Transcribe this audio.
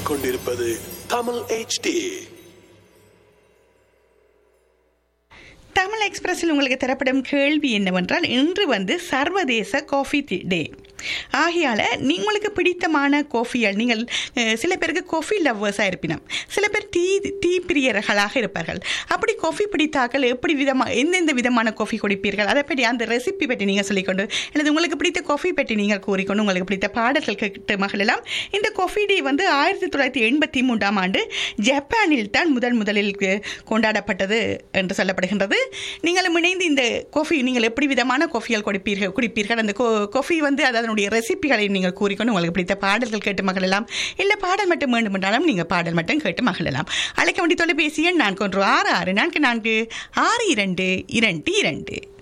கேட்டுக்கொண்டிருப்பது தமிழ் HD தமிழ் எக்ஸ்பிரஸில் உங்களுக்கு தரப்படும் கேள்வி என்னவென்றால் இன்று வந்து சர்வதேச காஃபி டே ஆகையால் உங்களுக்கு பிடித்தமான கோஃபிகள் நீங்கள் அஹ், சில பேருக்கு காஃபி லவ்வர்ஸாக இருப்பினம் சில பேர் டீ டீ பிரியர்களாக இருப்பார்கள் அப்படி காஃபி பிடித்தாக்கள் எப்படி விதமாக எந்தெந்த விதமான காஃபி குடிப்பீர்கள் அதை பற்றி அந்த ரெசிபி பற்றி நீங்கள் சொல்லிக்கொண்டு அல்லது உங்களுக்கு பிடித்த காஃபி பற்றி நீங்கள் கூறிக்கொண்டு உங்களுக்கு பிடித்த பாடல்கள் கேட்டு மகளெல்லாம் இந்த காஃபி டே வந்து ஆயிரத்தி தொள்ளாயிரத்தி எண்பத்தி மூன்றாம் ஆண்டு ஜப்பானில் தான் முதல் முதலில் கு- கொண்டாடப்பட்டது என்று சொல்லப்படுகின்றது நீங்களும் இணைந்து இந்த காஃபி நீங்கள் எப்படி விதமான காஃபிகள் குடிப்பீர்கள் குடிப்பீர்கள் அந்த காஃபி வந்து அது அதனுடைய ரெசிபிகளை நீங்கள் கூறிக்கொண்டு உங்களுக்கு பிடித்த பாடல்கள் கேட்டு மகளெல்லாம் இல்லை பாடல் மட்டும் வேண்டும் என்றாலும் நீங்கள் பாடல் மட்டும் கேட்டு மகளெல்லாம் அழைக்க வேண்டிய தொலைபேசி எண் நான்கு ஒன்று ஆறு ஆறு நான்கு நான்கு ஆறு இரண்டு இரண்டு இரண்டு